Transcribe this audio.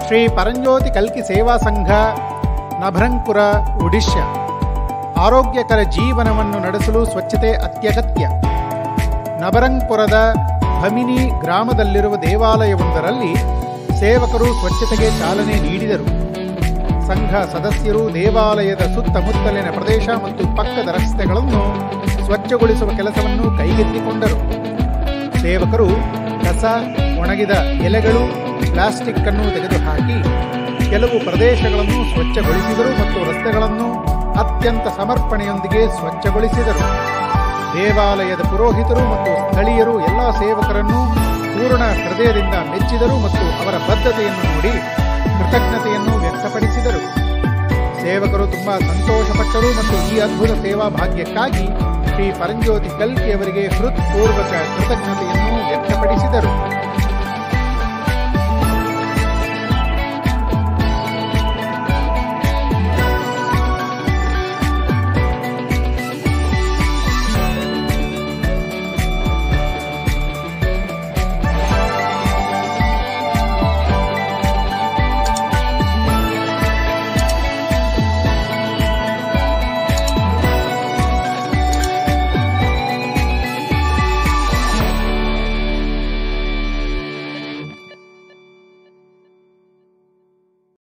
ಶ್ರೀ ಪರಂಜ್ಯೋತಿ ಕಲ್ಕಿ ಸೇವಾ ಸಂಘ ನಭರಂಪುರ ಒಡಿಶಾ ಆರೋಗ್ಯಕರ ಜೀವನವನ್ನು ನಡೆಸಲು ಸ್ವಚ್ಛತೆ ಅತ್ಯಗತ್ಯ ನಬರಂಗ್ಪುರದ ಭಮಿನಿ ಗ್ರಾಮದಲ್ಲಿರುವ ದೇವಾಲಯವೊಂದರಲ್ಲಿ ಸೇವಕರು ಸ್ವಚ್ಛತೆಗೆ ಚಾಲನೆ ನೀಡಿದರು ಸಂಘ ಸದಸ್ಯರು ದೇವಾಲಯದ ಸುತ್ತಮುತ್ತಲಿನ ಪ್ರದೇಶ ಮತ್ತು ಪಕ್ಕದ ರಸ್ತೆಗಳನ್ನು ಸ್ವಚ್ಛಗೊಳಿಸುವ ಕೆಲಸವನ್ನು ಕೈಗೆತ್ತಿಕೊಂಡರು ಸೇವಕರು ಕಸ ಒಣಗಿದ ಎಲೆಗಳು ಪ್ಲಾಸ್ಟಿಕ್ ಅನ್ನು ತೆಗೆದುಹಾಕಿ ಕೆಲವು ಪ್ರದೇಶಗಳನ್ನು ಸ್ವಚ್ಛಗೊಳಿಸಿದರು ಮತ್ತು ರಸ್ತೆಗಳನ್ನು ಅತ್ಯಂತ ಸಮರ್ಪಣೆಯೊಂದಿಗೆ ಸ್ವಚ್ಛಗೊಳಿಸಿದರು ದೇವಾಲಯದ ಪುರೋಹಿತರು ಮತ್ತು ಸ್ಥಳೀಯರು ಎಲ್ಲ ಸೇವಕರನ್ನು ಪೂರ್ಣ ಹೃದಯದಿಂದ ಮೆಚ್ಚಿದರು ಮತ್ತು ಅವರ ಬದ್ಧತೆಯನ್ನು ನೋಡಿ ಕೃತಜ್ಞತೆಯನ್ನು ವ್ಯಕ್ತಪಡಿಸಿದರು ಸೇವಕರು ತುಂಬಾ ಸಂತೋಷಪಟ್ಟರು ಮತ್ತು ಈ ಅದ್ಭುತ ಸೇವಾ ಭಾಗ್ಯಕ್ಕಾಗಿ ಶ್ರೀ ಪರಂಜ್ಯೋತಿ ಕಲ್ಕಿ ಅವರಿಗೆ ಹೃತ್ಪೂರ್ವಕ ಕೃತಜ್ಞತೆ